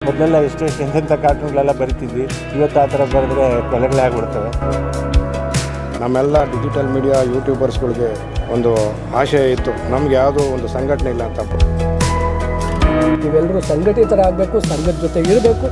ಮೊದಲೆಲ್ಲ ಎಷ್ಟೆಷ್ಟು ಎಂತೆಂಥ ಕಾರ್ಟೂನ್ಗಳೆಲ್ಲ ಬರಿತಿದ್ವಿ ಇವತ್ತು ಆ ಥರ ಬರೆದ್ರೆ ಕೊಲೆಗಳೇ ಆಗ್ಬಿಡ್ತವೆ ನಮ್ಮೆಲ್ಲ ಡಿಜಿಟಲ್ ಮೀಡಿಯಾ ಯೂಟ್ಯೂಬರ್ಸ್ಗಳಿಗೆ ಒಂದು ಆಶಯ ಇತ್ತು ನಮ್ಗೆ ಯಾವುದೋ ಒಂದು ಸಂಘಟನೆ ಇಲ್ಲ ಅಂತ ನೀವೆಲ್ಲರೂ ಸಂಘಟಿತರಾಗಬೇಕು ಸಂಘದ ಜೊತೆ ಇರಬೇಕು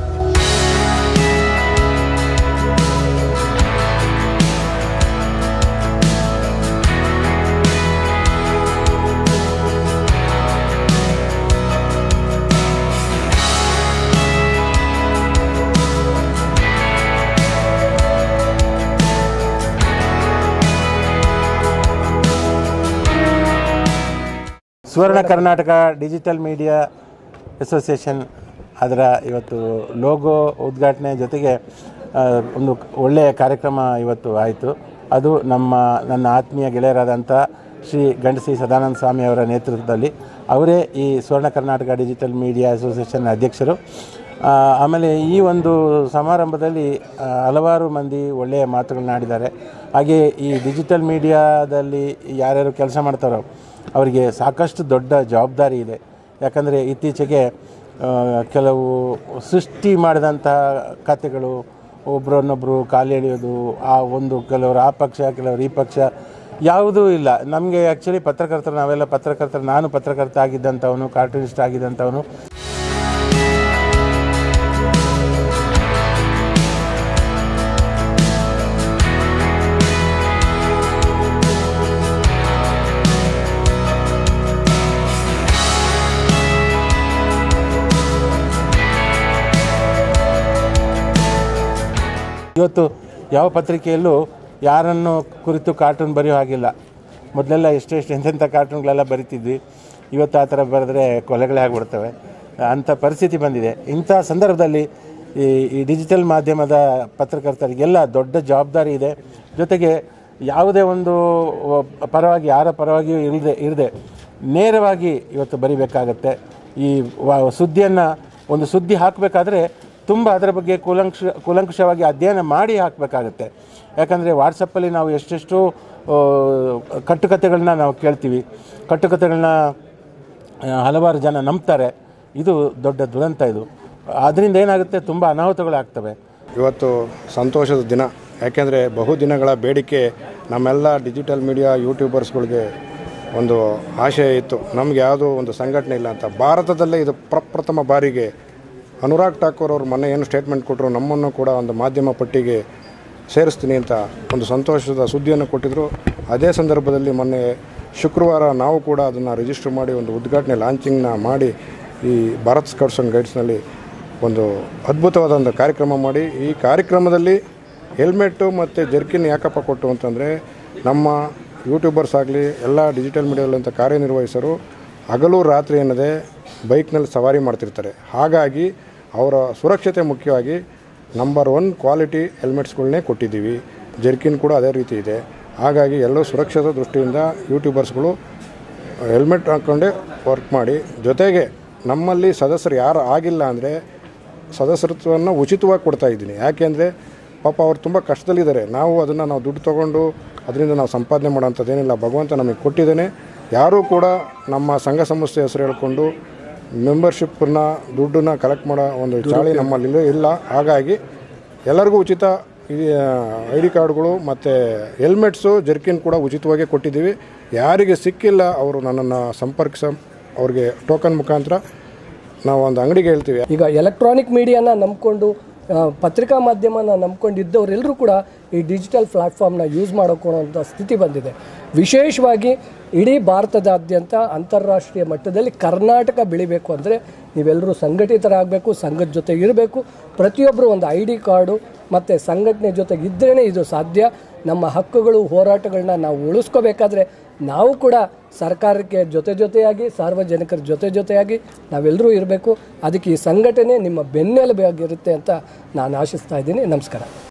Suvarna Karnataka digital media association ಅದರ ಇವತ್ತು ಲೋಗೋ ಉದ್ಘಾಟನೆ ಜೊತೆಗೆ ಆ, ಒಂದು ಒಳ್ಳೆಯ ಕಾರ್ಯಕ್ರಮ ಇವತ್ತು ಆಯಿತು ಅದು ನಮ್ಮ ನನ್ನ ಆತ್ಮೀಯ ಗೆಳೆಯರಾದಂಥ ಶ್ರೀ ಗಂಡಸಿ ಸದಾನಂದ ಸ್ವಾಮಿ ಅವರ ನೇತೃತ್ವದಲ್ಲಿ ಅವರೇ ಈ Suvarna Karnataka digital media association ಅಧ್ಯಕ್ಷರು ಆ, ಆಮೇಲೆ ಈ ಒಂದು ಸಮಾರಂಭದಲ್ಲಿ ಆ, ಹಲವಾರು ಮಂದಿ ಒಳ್ಳೆಯ ಮಾತುಗಳನ್ನ ಆಡಿದ್ದಾರೆ ಹಾಗೆ ಈ ಡಿಜಿಟಲ್ ಮೀಡಿಯಾದಲ್ಲಿ ಯಾರ್ಯಾರು ಕೆಲಸ ಮಾಡ್ತಾರೋ ಅವರಿಗೆ ಸಾಕಷ್ಟು ದೊಡ್ಡ ಜವಾಬ್ದಾರಿ ಇದೆ ಯಾಕಂದರೆ ಇತ್ತೀಚೆಗೆ ಆ, ಕೆಲವು ಸೃಷ್ಟಿ ಮಾಡಿದಂತಹ ಕಥೆಗಳು ಒಬ್ಬರನ್ನೊಬ್ಬರು ಕಾಲು ಎಳೆಯೋದು ಆ ಒಂದು ಕೆಲವರು ಆ ಪಕ್ಷ ಕೆಲವರು ಈ ಪಕ್ಷ ಯಾವುದೂ ಇಲ್ಲ ನಮಗೆ ಆ್ಯಕ್ಚುಲಿ ಪತ್ರಕರ್ತರು ನಾವೆಲ್ಲ ಪತ್ರಕರ್ತರು ನಾನು ಪತ್ರಕರ್ತ ಆಗಿದ್ದಂಥವನು ಕಾರ್ಟೂನಿಸ್ಟ್ ಆಗಿದ್ದಂಥವನು ಇವತ್ತು ಯಾವ ಪತ್ರಿಕೆಯಲ್ಲೂ ಯಾರನ್ನು ಕುರಿತು ಕಾರ್ಟೂನ್ ಬರೆಯೋ ಹಾಗಿಲ್ಲ ಮೊದಲೆಲ್ಲ ಎಷ್ಟೆಷ್ಟು ಎಂತೆಂಥ ಕಾರ್ಟೂನ್ಗಳೆಲ್ಲ ಬರಿತಿದ್ವಿ ಇವತ್ತು ಆ ಥರ ಬರೆದ್ರೆ ಕೊಲೆಗಳೇ ಆಗಿಬಿಡ್ತವೆ ಅಂಥ ಪರಿಸ್ಥಿತಿ ಬಂದಿದೆ ಇಂಥ ಸಂದರ್ಭದಲ್ಲಿ ಈ ಈ ಡಿಜಿಟಲ್ ಮಾಧ್ಯಮದ ಪತ್ರಕರ್ತರಿಗೆಲ್ಲ ದೊಡ್ಡ ಜವಾಬ್ದಾರಿ ಇದೆ ಜೊತೆಗೆ ಯಾವುದೇ ಒಂದು ಪರವಾಗಿ ಯಾರ ಪರವಾಗಿಯೂ ಇಲ್ಲದೆ ಇರದೆ ನೇರವಾಗಿ ಇವತ್ತು ಬರಿಬೇಕಾಗತ್ತೆ ಈ ವ ಸುದ್ದಿಯನ್ನು ಒಂದು ಸುದ್ದಿ ಹಾಕಬೇಕಾದ್ರೆ ತುಂಬ ಅದರ ಬಗ್ಗೆ ಕೂಲಂಕ್ಷ ಕೂಲಂಕುಷವಾಗಿ ಅಧ್ಯಯನ ಮಾಡಿ ಹಾಕಬೇಕಾಗತ್ತೆ ಯಾಕಂದರೆ ವಾಟ್ಸಪ್ಪಲ್ಲಿ ನಾವು ಎಷ್ಟೆಷ್ಟು ಆ, ಕಟ್ಟುಕತೆಗಳನ್ನ ನಾವು ಕೇಳ್ತೀವಿ ಕಟ್ಟುಕತೆಗಳನ್ನ ಆ, ಹಲವಾರು ಜನ ನಂಬ್ತಾರೆ ಇದು ದೊಡ್ಡ ದುರಂತ ಇದು ಅದರಿಂದ ಏನಾಗುತ್ತೆ ತುಂಬ ಅನಾಹುತಗಳಾಗ್ತವೆ ಇವತ್ತು ಸಂತೋಷದ ದಿನ ಯಾಕೆಂದರೆ ಬಹುದಿನಗಳ ಬೇಡಿಕೆ ನಮ್ಮೆಲ್ಲ ಡಿಜಿಟಲ್ ಮೀಡಿಯಾ ಯೂಟ್ಯೂಬರ್ಸ್ಗಳಿಗೆ ಒಂದು ಆಶಯ ಇತ್ತು ನಮ್ಗೆ ಯಾವುದೋ ಒಂದು ಸಂಘಟನೆ ಇಲ್ಲ ಅಂತ ಭಾರತದಲ್ಲೇ ಇದು ಪ್ರಪ್ರಥಮ ಬಾರಿಗೆ ಅನುರಾಗ್ ಠಾಕೂರ್ ಅವರು ಮೊನ್ನೆ ಏನು ಸ್ಟೇಟ್ಮೆಂಟ್ ಕೊಟ್ಟರು ನಮ್ಮನ್ನು ಕೂಡ ಒಂದು ಮಾಧ್ಯಮ ಪಟ್ಟಿಗೆ ಸೇರಿಸ್ತೀನಿ ಅಂತ ಒಂದು ಸಂತೋಷದ ಸುದ್ದಿಯನ್ನು ಕೊಟ್ಟಿದ್ದರು ಅದೇ ಸಂದರ್ಭದಲ್ಲಿ ಮೊನ್ನೆ ಶುಕ್ರವಾರ ನಾವು ಕೂಡ ಅದನ್ನು ರಿಜಿಸ್ಟರ್ ಮಾಡಿ ಒಂದು ಉದ್ಘಾಟನೆ ಲಾಂಚಿಂಗ್ನ ಮಾಡಿ ಈ ಭಾರತ್ ಸ್ಕೌಟ್ಸ್ ಆ್ಯಂಡ್ ಗೈಡ್ಸ್ನಲ್ಲಿ ಒಂದು ಅದ್ಭುತವಾದ ಒಂದು ಕಾರ್ಯಕ್ರಮ ಮಾಡಿ ಈ ಕಾರ್ಯಕ್ರಮದಲ್ಲಿ ಹೆಲ್ಮೆಟ್ಟು ಮತ್ತು ಜರ್ಕಿನ್ ಯಾಕಪ್ಪ ಕೊಟ್ಟು ಅಂತಂದರೆ ನಮ್ಮ ಯೂಟ್ಯೂಬರ್ಸ್ ಆಗಲಿ ಎಲ್ಲ ಡಿಜಿಟಲ್ ಮೀಡಿಯಾದಲ್ಲಂಥ ಕಾರ್ಯನಿರ್ವಹಿಸರು ಹಗಲು ರಾತ್ರಿ ಎನ್ನದೆ ಬೈಕ್ನಲ್ಲಿ ಸವಾರಿ ಮಾಡ್ತಿರ್ತಾರೆ ಹಾಗಾಗಿ ಅವರ ಸುರಕ್ಷತೆ ಮುಖ್ಯವಾಗಿ ನಂಬರ್ ಒನ್ ಕ್ವಾಲಿಟಿ ಹೆಲ್ಮೆಟ್ಸ್ಗಳನ್ನೇ ಕೊಟ್ಟಿದ್ದೀವಿ ಜರ್ಕಿನ್ ಕೂಡ ಅದೇ ರೀತಿ ಇದೆ ಹಾಗಾಗಿ ಎಲ್ಲೋ ಸುರಕ್ಷತೆ ದೃಷ್ಟಿಯಿಂದ ಯೂಟ್ಯೂಬರ್ಸ್ಗಳು ಹೆಲ್ಮೆಟ್ ಹಾಕ್ಕೊಂಡೇ ವರ್ಕ್ ಮಾಡಿ ಜೊತೆಗೆ ನಮ್ಮಲ್ಲಿ ಸದಸ್ಯರು ಯಾರು ಆಗಿಲ್ಲ ಅಂದರೆ ಸದಸ್ಯತ್ವವನ್ನು ಉಚಿತವಾಗಿ ಕೊಡ್ತಾ ಇದ್ದೀನಿ ಯಾಕೆಂದರೆ ಪಾಪ ಅವ್ರು ತುಂಬ ಕಷ್ಟದಲ್ಲಿದ್ದಾರೆ ನಾವು ಅದನ್ನು ನಾವು ದುಡ್ಡು ತೊಗೊಂಡು ಅದರಿಂದ ನಾವು ಸಂಪಾದನೆ ಮಾಡೋಂಥದ್ದೇನಿಲ್ಲ ಭಗವಂತ ನಮಗೆ ಕೊಟ್ಟಿದ್ದೇನೆ ಯಾರೂ ಕೂಡ ನಮ್ಮ ಸಂಘ ಸಂಸ್ಥೆ ಹೆಸರು ಹೇಳ್ಕೊಂಡು ಮೆಂಬರ್ಶಿಪ್ಪನ್ನ ದುಡ್ಡನ್ನ ಕಲೆಕ್ಟ್ ಮಾಡೋ ಒಂದು ಚಾಳಿ ನಮ್ಮಲ್ಲಿ ಇಲ್ಲ ಹಾಗಾಗಿ ಎಲ್ಲರಿಗೂ ಉಚಿತ ಈ ಐ ಡಿ ಕಾರ್ಡ್ಗಳು ಮತ್ತು ಹೆಲ್ಮೆಟ್ಸು ಜರ್ಕಿನ್ ಕೂಡ ಉಚಿತವಾಗಿ ಕೊಟ್ಟಿದ್ದೀವಿ ಯಾರಿಗೆ ಸಿಕ್ಕಿಲ್ಲ ಅವರು ನನ್ನನ್ನು ಸಂಪರ್ಕಿಸ ಅವ್ರಿಗೆ ಟೋಕನ್ ಮುಖಾಂತರ ನಾವು ಒಂದು ಅಂಗಡಿಗೆ ಹೇಳ್ತೀವಿ ಈಗ ಎಲೆಕ್ಟ್ರಾನಿಕ್ ಮೀಡಿಯಾನ ನಂಬ್ಕೊಂಡು ಆ, ಪತ್ರಿಕಾ ಮಾಧ್ಯಮನ ನಂಬ್ಕೊಂಡಿದ್ದವರೆಲ್ಲರೂ ಕೂಡ ಈ ಡಿಜಿಟಲ್ ಪ್ಲಾಟ್ಫಾರ್ಮ್ನ ಯೂಸ್ ಮಾಡೋಕೋಣೋಂಥ ಸ್ಥಿತಿ ಬಂದಿದೆ ವಿಶೇಷವಾಗಿ ಇಡೀ ಭಾರತದಾದ್ಯಂತ ಅಂತಾರಾಷ್ಟ್ರೀಯ ಮಟ್ಟದಲ್ಲಿ ಕರ್ನಾಟಕ ಬೆಳಿಬೇಕು ಅಂದರೆ ನೀವೆಲ್ಲರೂ ಸಂಘಟಿತರಾಗಬೇಕು ಸಂಘದ ಜೊತೆ ಇರಬೇಕು ಪ್ರತಿಯೊಬ್ಬರು ಒಂದು ಐ ಡಿ ಕಾರ್ಡು ಮತ್ತು ಸಂಘಟನೆ ಜೊತೆಗೆ ಇದ್ರೇ ಇದು ಸಾಧ್ಯ ನಮ್ಮ ಹಕ್ಕುಗಳು ಹೋರಾಟಗಳನ್ನ ನಾವು ಉಳಿಸ್ಕೋಬೇಕಾದ್ರೆ ನಾವು ಕೂಡ ಸರ್ಕಾರಕ್ಕೆ ಜೊತೆ ಜೊತೆಯಾಗಿ ಸಾರ್ವಜನಿಕರ ಜೊತೆ ಜೊತೆಯಾಗಿ ನಾವೆಲ್ಲರೂ ಇರಬೇಕು ಅದಕ್ಕೆ ಈ ಸಂಘಟನೆ ನಿಮ್ಮ ಬೆನ್ನೆಲುಬಾಗಿರುತ್ತೆ ಅಂತ ನಾನು ಆಶಿಸ್ತಾ ಇದ್ದೀನಿ ನಮಸ್ಕಾರ